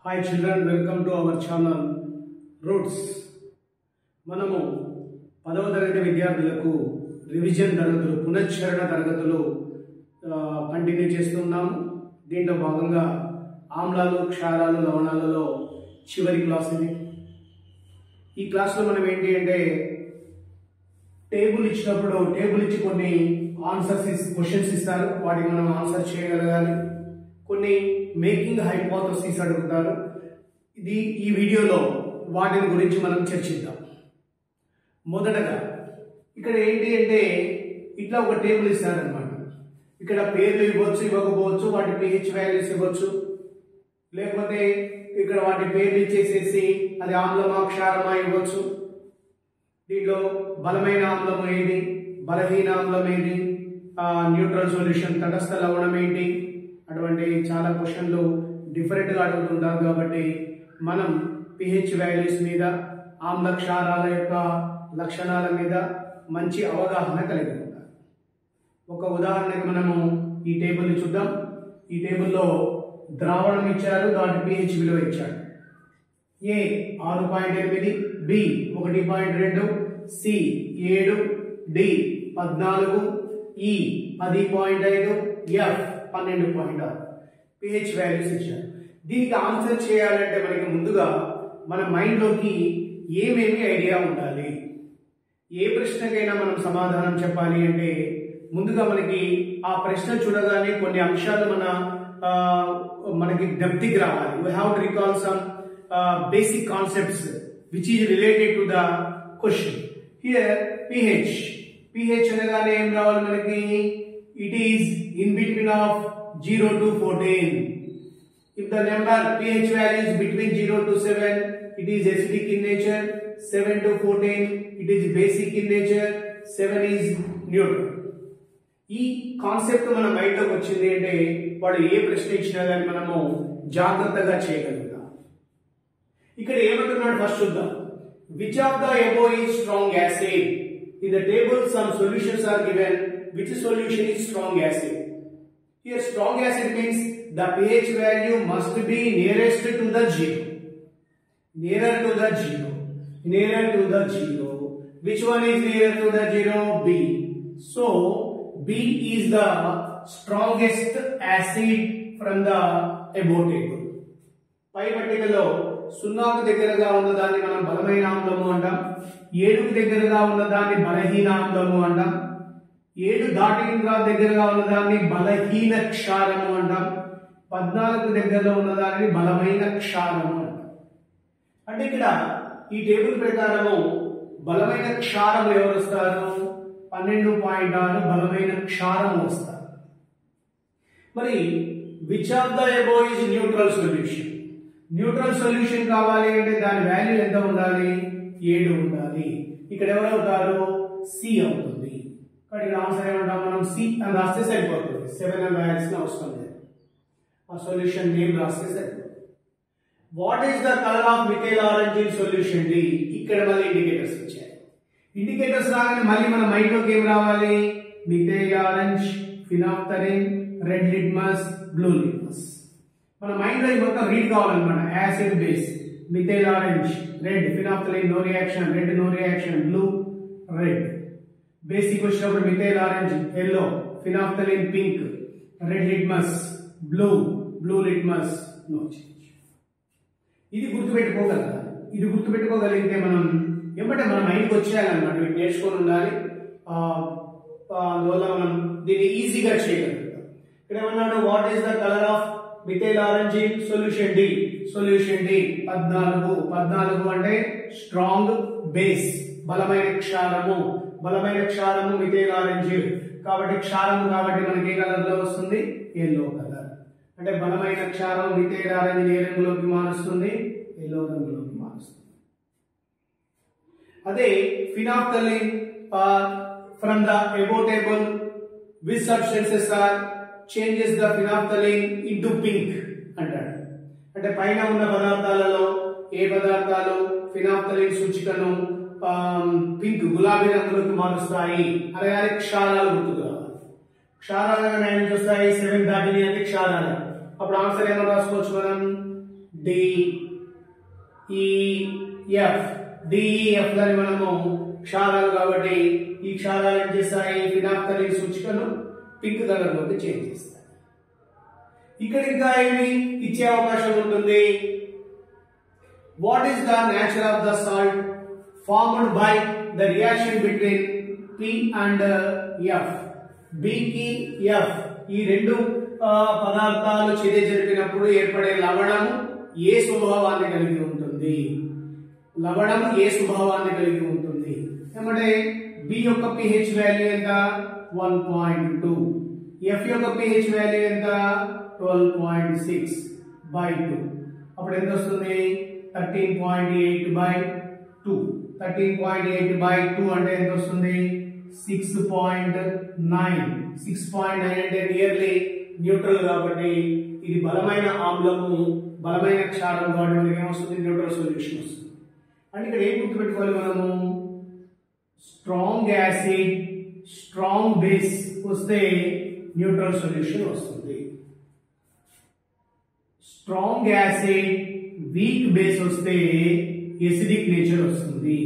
Hi children welcome to our channel Roots మనము పదవ తరగతి విద్యార్థులకు రివిజన్ తరగతులు పునశ్చరణ తరగతులు కంటిన్యూ చేస్తున్నాము దీంట్లో భాగంగా ఆమ్లాలు క్షారాలు లవణాలలో చివరి క్లాస్ ఇది ఈ క్లాస్లో మనం ఏంటి అంటే టేబుల్ ఇచ్చినప్పుడు టేబుల్ ఇచ్చి కొన్ని ఆన్సర్స్ క్వశ్చన్స్ ఇస్తారు వాటికి మనం ఆన్సర్ చేయగలగాలి కొన్ని మేకింగ్ హైపోథసిస్ అడుగుతారు ఇది ఈ వీడియోలో వాటిని గురించి మనం చర్చిద్దాం మొదటగా ఇక్కడ ఏంటి అంటే ఇట్లా ఒక టేబుల్ ఇస్తారనమాట ఇక్కడ పేర్లు ఇవ్వచ్చు ఇవ్వకపోవచ్చు వాటి పిహెచ్ వాల్యూస్ ఇవ్వచ్చు లేకపోతే ఇక్కడ వాటి పేర్లు ఇచ్చేసేసి అది ఆమ్లమా క్షారమా ఇవ్వచ్చు దీంట్లో బలమైన ఆమ్లం ఏది బలహీన ఆమ్లం ఏది న్యూట్రల్ సొల్యూషన్ తటస్థ లవణం ఏంటి అటువంటి చాలా క్వశ్చన్లు డిఫరెంట్గా అడుగుతుంటారు కాబట్టి మనం పిహెచ్ వాల్యూస్ మీద ఆమ్ల క్షారాల యొక్క లక్షణాల మీద మంచి అవగాహన కలిగి ఉంటాం ఒక ఉదాహరణకి మనము ఈ టేబుల్ని చూద్దాం ఈ టేబుల్లో ద్రావణం ఇచ్చారు దాని పిహెచ్ విలువ ఇచ్చాడు ఏ ఆరు పాయింట్ ఎనిమిది బి ఒకటి పాయింట్ రెండు సి ఏడు డి పద్నాలుగు ఈ పది పాయింట్ ఐదు ఎఫ్ పన్నెండు పాయింట్ ఆరు పిహెచ్ వాల్యూస్ ఇచ్చారు దీనికి ఆన్సర్ చేయాలంటే మనకి ముందుగా మన మైండ్లోకి ఏమేమి ఐడియా ఉండాలి ఏ ప్రశ్నకైనా మనం సమాధానం చెప్పాలి అంటే ముందుగా మనకి ఆ ప్రశ్న చూడగానే కొన్ని అంశాలు మన ఆ, మనకి డెప్త్కి రావాలి we have to recall some basic concepts which is related to the question here pH pH అనగానే ఏం రావాలి మనకి it is in between of zero to fourteen If the number pH value is between 0 to 7, it is acidic in nature. 7 to 14, it is basic in nature. 7 is neutral. ఈ concept మన మైండ్లోకి వచ్చింది అంటే వాడు ఏ ప్రశ్న ఇచ్చినా కానీ మనము జాగ్రత్తగా చేయగలుగుతాం ఇక్కడ ఏమంటున్నాడు ఫస్ట్ చూద్దాం which of the above is strong acid in the table some solutions are given which solution is strong acid Here strong acid means the pH value must be nearest to the zero. Nearer to the zero. Nearer to the zero. Which one is nearer to the zero? B. So B is the strongest acid from the above table. పై పట్టికలో సున్నాకు దగ్గరగా ఉన్న దాన్ని మనం బలమైన ఆమ్లము అంటాం ఏడుకు దగ్గరగా ఉన్న దాన్ని బలహీన ఆమ్లము అంటాం ఏడు దాటిన దగ్గరగా ఉన్న దాన్ని బలహీన క్షారము అంటాం పద్నాలుగు దగ్గరలో ఉన్న దానిని బలమైన క్షారము అంటాం అంటే ఇక్కడ ఈ టేబుల్ ప్రకారము బలమైన క్షారం ఎవరు వస్తారు పన్నెండు పాయింట్ ఆరు బలమైన క్షారం వస్తారు మరి which of the above is neutral solution neutral solution కావాలి అంటే దాని వాల్యూ ఎంత ఉండాలి ఏడు ఉండాలి ఇక్కడ ఎవరవుతారు సి అవుతుంది ఇక్కడ ఇక్కడ ఆన్సర్ ఏమంటాం మనం సి అని రాస్తే సరిపోతుంది సెవెన్ అని రాయాల్సిన అవసరం లేదు ఆ సొల్యూషన్ నేమ్ రాస్తే సరిపోతుంది what is the colour of methyl orange in solution D ఇక్కడ మళ్ళీ ఇండికేటర్స్ ఇచ్చాయి ఇండికేటర్స్ రాగానే మళ్ళీ మన మైండ్ లోకి ఏం రావాలి methyl orange phenolphthalein red litmus blue litmus మన మైండ్ లో ఇది మొత్తం రీడ్ కావాలన్నమాట acid base methyl orange red phenolphthalein no reaction red no reaction blue red basic వచ్చినప్పుడు methyl orange yellow phenolphthalein pink red litmus blue blue litmus no change ఇది గుర్తుపెట్టుకోగలరా ఇది గుర్తుపెట్టుకోగలిగితే మనం ఏమంటే మన మైండ్కి వచ్చేయాలన్నమాట వీటి నేర్చుకొని ఉండాలి ఆ, ఆ, అందువల్ల మనం దీన్ని ఈజీగా చేయగలుగుతాం ఇక్కడ ఏమన్నాడు what is the colour of methyl orange solution D solution D పద్నాలుగు పద్నాలుగు అంటే స్ట్రాంగ్ బేస్ బలమైన క్షారము బలమైన క్షారము మిథైల్ ఆరెంజ్ కాబట్టి క్షారము కాబట్టి మనకి ఏ కలర్ లో వస్తుంది ఎల్లో కలర్ అంటే బలమైన క్షారం మిథైల్ ఆరెంజ్ ఏ రంగులోకి మారుస్తుంది ఎల్లో రంగులోకి మారుస్తుంది అదే phenolphthalein from the above table with substances are changes the phenolphthalein into pink అంటాడు అంటే పైన ఉన్న పదార్థాలలో ఏ పదార్థాలు ఫినాఫ్థలిన్ సూచికను పింక్ గులాబీ రంగులోకి మారుస్తాయి అనగానే క్షారాలు గుర్తుకు రావాలి క్షారాలు నైన్ వస్తాయి సెవెన్ దాటిని అంటే క్షారాలు అప్పుడు ఆన్సర్ ఏమో రాసుకోవచ్చు మనం డి ఈ ఎఫ్ డిఎఫ్ లని మనము క్షారాలు కాబట్టి ఈ క్షారాలు ఏం చేస్తాయి ఫినాప్తలిన్ సూచికను పింక్ కలర్ లోకి చేంజ్ చేస్తాయి ఇక్కడ ఇంకా ఏమి ఇచ్చే అవకాశం ఉంటుంది what is the nature of the salt formed by the reaction between P and F బికి ఎఫ్ ఈ రెండు ఆ, పదార్థాలు చర్య జరిపినప్పుడు ఏర్పడే లవణము ఏ స్వభావాన్ని కలిగి ఉంటుంది లవణం ఏ స్వభావాన్ని కలిగి ఉంటుంది ఏమంటే బి యొక్క పిహెచ్ వాల్యూ ఎంత వన్ పాయింట్ టూ ఎఫ్ యొక్క పిహెచ్ వాల్యూ ఎంత twelve point six by two అప్పుడు ఎంత వస్తుంది thirteen point eight by two thirteen point eight by two అంటే ఎంత వస్తుంది six point nine six point nine అంటే నియర్లీ న్యూట్రల్ కాబట్టి ఇది బలమైన ఆమ్లము బలమైన క్షారం కాబట్టి మనకి ఏమొస్తుంది న్యూట్రల్ సొల్యూషన్ వస్తుంది అంటే ఇక్కడ ఏం గుర్తుపెట్టుకోవాలి మనము స్ట్రాంగ్ యాసిడ్ స్ట్రాంగ్ బేస్ వస్తే న్యూట్రల్ సొల్యూషన్ వస్తుంది స్ట్రాంగ్ యాసిడ్ వీక్ బేస్ వస్తే ఎసిడిక్ నేచర్ వస్తుంది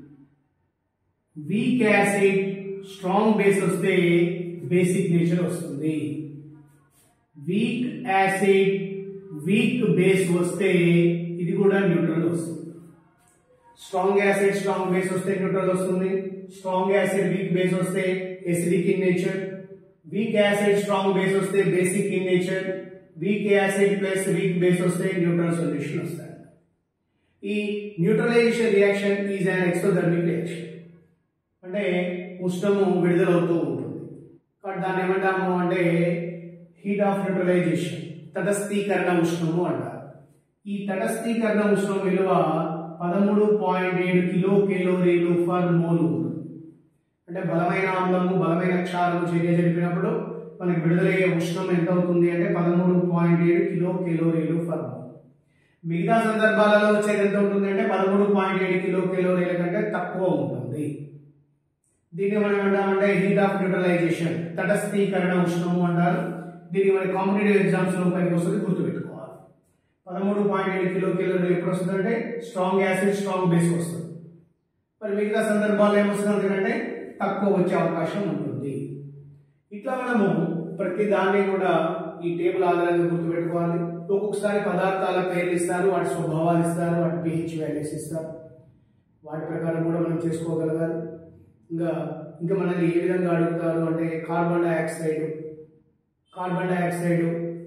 వీక్ యాసిడ్ స్ట్రాంగ్ బేస్ వస్తే బేసిక్ నేచర్ వస్తుంది వీక్ యాసిడ్ వీక్ బేస్ వస్తే ఇది కూడా న్యూట్రల్ వస్తుంది స్ట్రాంగ్ యాసిడ్ స్ట్రాంగ్ బేస్ వస్తే న్యూట్రల్ వస్తుంది స్ట్రాంగ్ యాసిడ్ వీక్ బేస్ వస్తే acidic in nature weak acid strong base వస్తే basic in nature weak acid plus weak base వస్తే న్యూట్రల్ సొల్యూషన్ వస్తాయి ఈ neutralisation reaction is an exothermic reaction అంటే ఉష్ణము విడుదలవుతూ ఉంటుంది కాబట్టి దాన్ని ఏమంటాము అంటే హీట్ ఆఫ్ న్యూట్రలైజేషన్ తటస్థీకరణ ఉష్ణము అంటారు ఈ తటస్థీకరణ ఉష్ణం విలువ పదమూడు పాయింట్ ఏడు కిలో కేలోరీలు ఫర్ మోల్ ఉంటుంది అంటే బలమైన ఆమ్లము బలమైన క్షారము చర్య జరిపినప్పుడు మనకి విడుదలయ్యే ఉష్ణం ఎంత అవుతుంది అంటే పదమూడు పాయింట్ ఏడు కిలో కేలోరీలు ఫర్ మోల్ మిగతా సందర్భాలలో వచ్చేది ఎంత ఉంటుంది అంటే పదమూడు పాయింట్ ఏడు కిలో కేలోరీల కంటే తక్కువ ఉంటుంది దీన్ని మనం ఏమంటామంటే హీట్ ఆఫ్ న్యూట్రలైజేషన్ తటస్థీకరణ ఉష్ణము అంటారు దీనికి మన కాంపిటేటివ్ ఎగ్జామ్స్ లో పైకి వస్తుంది గుర్తుపెట్టుకోవాలి పదమూడు పాయింట్ ఏడు కిలో కిలోలు ఎప్పుడు వస్తుంది అంటే స్ట్రాంగ్ యాసిడ్ స్ట్రాంగ్ బేస్ వస్తుంది మరి మిగతా సందర్భాల్లో ఏమొస్తుంది అంటే తక్కువ వచ్చే అవకాశం ఉంటుంది ఇట్లా మనము ప్రతి దాన్ని కూడా ఈ టేబుల్ ఆధారంగా గుర్తుపెట్టుకోవాలి ఒక్కొక్కసారి పదార్థాల పేర్లు ఇస్తారు వాటి స్వభావాలు ఇస్తారు వాటి పిహెచ్ వాల్యూస్ ఇస్తారు వాటి ప్రకారం కూడా మనం చేసుకోగలగాలి ఇంకా ఇంకా మనల్ని ఏ విధంగా అడుగుతారు అంటే కార్బన్ డైఆక్సైడ్ కార్బన్ డైఆక్సైడ్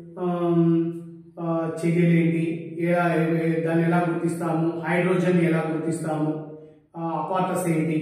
చర్యలేంటి ఎలా దాన్ని ఎలా గుర్తిస్తాము హైడ్రోజన్ ఎలా గుర్తిస్తాము అపార్టస్ ఏంటి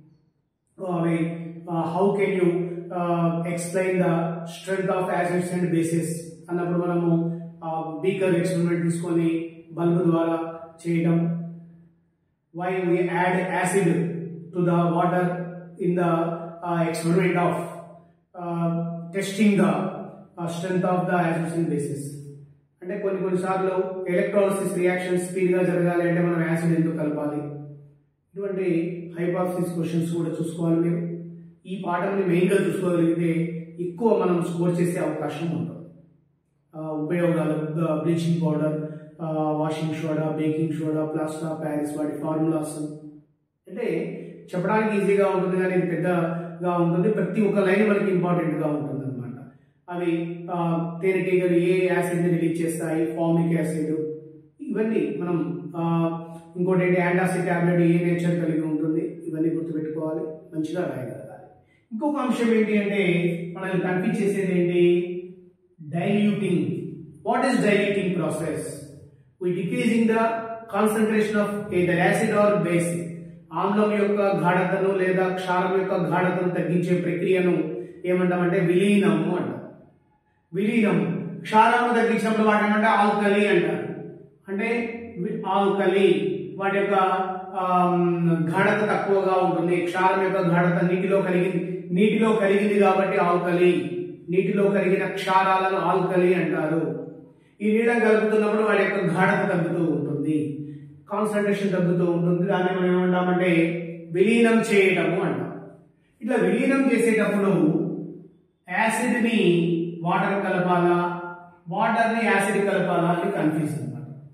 అవి how can you explain the strength of acids and bases అన్నప్పుడు మనము బీకర్ ఎక్స్పెరిమెంట్ తీసుకొని బల్బు ద్వారా చేయడం why we add acid to the water in the uh, experiment of uh, testing the uh, strength of the acids basis అంటే కొన్ని కొన్నిసార్లు electrolysis reaction speed గా జరగాలి అంటే మనం యాసిడ్ ఎందుకు కలపాలి ఇటువంటి హైపాథసిస్ క్వశ్చన్స్ కూడా చూసుకోవాలి మీరు ఈ పాఠంని మెయిన్ గా చూసుకోగలిగితే ఎక్కువ మనం స్కోర్ చేసే అవకాశం ఉంటుంది ఆ, ఉపయోగాలు bleaching powder washing soda baking soda plaster Paris వాటి ఫార్ములాస్ అంటే చెప్పడానికి ఈజీగా ఉంటుంది కానీ ఇది పెద్దగా ఉంటుంది ప్రతి ఒక్క లైన్ మనకి ఇంపార్టెంట్ గా ఉంటుంది అనమాట అవి ఆ, తేనెటీగలు ఏ యాసిడ్ ని రిలీజ్ చేస్తాయి ఫార్మిక్ యాసిడ్ ఇవన్నీ మనం ఆ, ఇంకోటి ఏంటి యాంటాసిడ్ టాబ్లెట్ ఏ నేచర్ కలిగి ఉంటుంది ఇవన్నీ గుర్తుపెట్టుకోవాలి మంచిగా రాయగలగాలి ఇంకొక అంశం ఏంటి అంటే మనల్ని కన్ఫ్యూజ్ చేసేది ఏంటి diluting what is diluting process we decreasing the concentration of either acid or base ఆమ్లం యొక్క గాఢతను లేదా క్షారం యొక్క గాఢతను తగ్గించే ప్రక్రియను ఏమంటామంటే విలీనము అంటాం విలీనం క్షారాన్ని తగ్గించినప్పుడు వాటి ఏమంటే ఆల్కలి అంటారు అంటే వి- ఆల్కలి వాటి యొక్క ఆమ్, గాఢత తక్కువగా ఉంటుంది క్షారం యొక్క గాఢత నీటిలో కలిగింది నీటిలో కలిగింది కాబట్టి ఆల్కలి నీటిలో కలిగిన క్షారాలను ఆల్కలి అంటారు ఈ నీళ్ళని కలుపుతున్నప్పుడు వాటి యొక్క గాఢత తగ్గుతూ ఉంటుంది కాన్సన్ట్రేషన్ తగ్గుతూ ఉంటుంది దాన్ని మనం ఏమంటామంటే విలీనం చేయటము అంటాం ఇట్లా విలీనం చేసేటప్పుడు యాసిడ్ ని వాటర్ కలపాలా వాటర్ ని యాసిడ్ కలపాలా అని కన్ఫ్యూజ్ అనమాట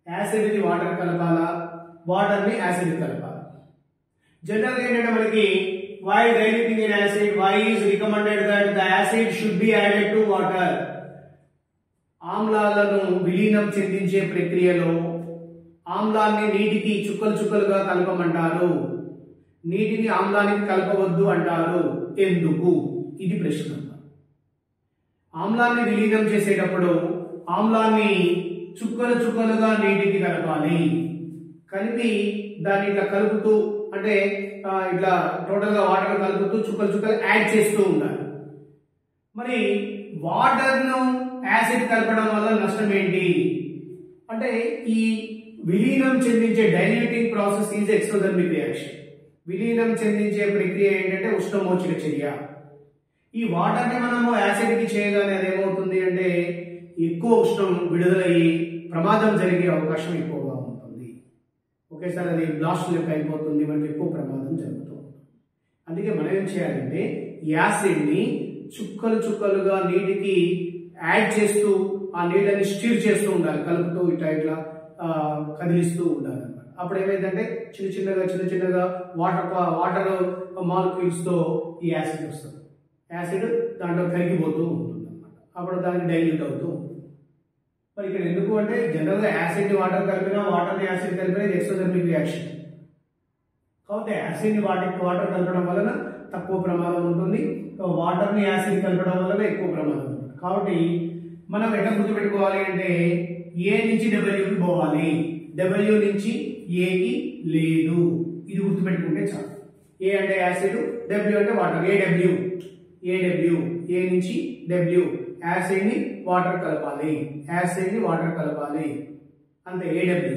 యాసిడ్ ని వాటర్ కలపాలా వాటర్ ని యాసిడ్ కలపాలా జనరల్ గా ఏంటంటే మనకి why diluting in acid why is recommended that the acid should be added to water ఆమ్లాలను విలీనం చెందించే ప్రక్రియలో ఆమ్లాన్ని నీటికి చుక్కలు చుక్కలుగా కలపమంటారు నీటిని ఆమ్లానికి కలపవద్దు అంటారు ఎందుకు ఇది ప్రశ్న ఆమ్లాన్ని విలీనం చేసేటప్పుడు ఆమ్లాన్ని చుక్కలు చుక్కలుగా నీటికి కలపాలి కలిపి దాన్ని ఇట్లా కలుపుతూ అంటే ఆ, ఇట్లా టోటల్ గా వాటర్ కలుపుతూ చుక్కలు చుక్కలు యాడ్ చేస్తూ ఉండాలి మరి వాటర్ ను యాసిడ్ కలపడం వల్ల నష్టం ఏంటి అంటే ఈ విలీనం చెందించే diluting process is exothermic reaction విలీనం చెందించే ప్రక్రియ ఏంటంటే ఉష్ణమోచక చర్య ఈ వాటర్ ని మనము యాసిడ్ కి చేయగానే అది ఏమవుతుంది అంటే ఎక్కువ ఉష్ణం విడుదలయ్యి ప్రమాదం జరిగే అవకాశం ఎక్కువగా ఉంటుంది ఒకేసారి అది బ్లాస్ట్ లెక్క అయిపోతుంది మనకి ఎక్కువ ప్రమాదం జరుగుతూ ఉంటుంది అందుకే మనం ఏం చేయాలంటే యాసిడ్ ని చుక్కలు చుక్కలుగా నీటికి యాడ్ చేస్తూ ఆ నీళ్ళని స్టీర్ చేస్తూ ఉండాలి కలుపుతూ ఇట్లా ఇట్లా ఆ, కదిలిస్తూ ఉండాలి అన్నమాట అప్పుడు ఏమైందంటే చిన్న చిన్నగా చిన్న చిన్నగా వాటర్ వాటర్ మాలిక్యూల్స్ తో ఈ యాసిడ్ వస్తుంది యాసిడ్ దాంట్లో కరిగిపోతూ ఉంటుంది అనమాట అప్పుడు దానికి డైల్యూట్ అవుతూ ఉంటుంది మరి ఇక్కడ ఎందుకు అంటే జనరల్ గా యాసిడ్ వాటర్ కలిపినా వాటర్ యాసిడ్ కలిపినా ఇది ఎక్సోథర్మిక్ రియాక్షన్ కాబట్టి యాసిడ్ ని వాటర్ వాటర్ కలపడం వలన తక్కువ ప్రమాదం ఉంటుంది వాటర్ ని యాసిడ్ కలపడం వలన ఎక్కువ ప్రమాదం ఉంటుంది కాబట్టి మనం ఎట్లా గుర్తుపెట్టుకోవాలి అంటే ఏ నుంచి డబ్ల్యూకి పోవాలి డబ్ల్యూ నుంచి ఏకి లేదు ఇది గుర్తుపెట్టుకుంటే చాలు ఏ అంటే యాసిడ్ డబ్ల్యూ అంటే వాటర్ ఏడబ్ల్యూ ఏడబ్ల్యూ ఏ నుంచి డబ్ల్యూ యాసిడ్ ని వాటర్ కలపాలి యాసిడ్ ని వాటర్ కలపాలి అంతే ఏడబ్ల్యూ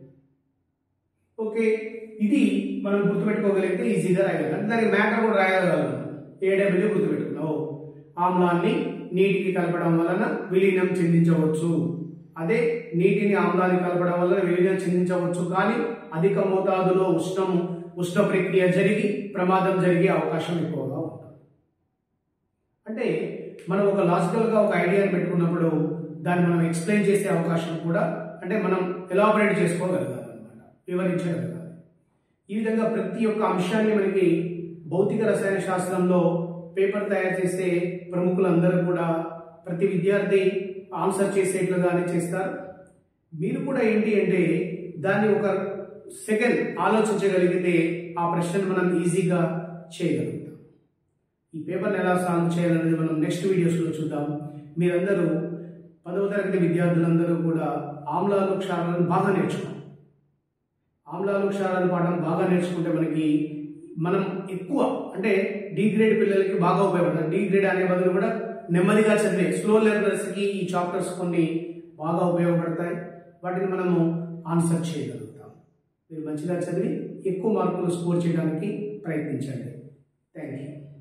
ఓకే ఇది మనం గుర్తుపెట్టుకోగలిగితే ఈజీగా రాయగలం దానికి మ్యాటర్ కూడా రాయగలం ఏడబ్ల్యూ గుర్తుపెట్టుకున్నావు ఆమ్లాన్ని నీటికి కలపడం వలన విలీనం చెందించవచ్చు అదే నీటిని ఆమ్లాన్ని కలపడం వలన విలీనం చెందించవచ్చు కానీ అధిక మోతాదులో ఉష్ణం ఉష్ణ ప్రక్రియ జరిగి ప్రమాదం జరిగే అవకాశం ఎక్కువగా ఉంటుంది అంటే మనం ఒక లాజికల్ గా ఒక ఐడియాని పెట్టుకున్నప్పుడు దాన్ని మనం ఎక్స్ప్లెయిన్ చేసే అవకాశం కూడా అంటే మనం ఎలాబరేట్ చేసుకోగలగాలి అనమాట వివరించగలగాలి ఈ విధంగా ప్రతి ఒక్క అంశాన్ని మనకి భౌతిక రసాయన శాస్త్రంలో పేపర్ తయారు చేసే ప్రముఖులందరూ కూడా ప్రతి విద్యార్థి ఆన్సర్ చేసేట్లుగానే చేస్తారు మీరు కూడా ఏంటి అంటే దాన్ని ఒక సెకండ్ ఆలోచించగలిగితే ఆ ప్రశ్నను మనం ఈజీగా చేయగలుగుతాం ఈ పేపర్ని ఎలా సాల్వ్ చేయాలనేది మనం నెక్స్ట్ వీడియోస్లో చూద్దాం మీరందరూ పదవ తరగతి విద్యార్థులందరూ కూడా ఆమ్లాలు క్షారాలను బాగా నేర్చుకోండి ఆమ్లాలు క్షారాలు పాఠం బాగా నేర్చుకుంటే మనకి మనం ఎక్కువ అంటే డి గ్రేడ్ పిల్లలకి బాగా ఉపయోగపడుతుంది డి గ్రేడ్ అనే బదులు కూడా నెమ్మదిగా చదివే స్లో లెర్నర్స్కి ఈ చాప్టర్స్ కొన్ని బాగా ఉపయోగపడతాయి వాటిని మనము ఆన్సర్ చేయగలుగుతాం మీరు మంచిగా చదివి ఎక్కువ మార్కులు స్కోర్ చేయడానికి ప్రయత్నించండి థ్యాంక్ యూ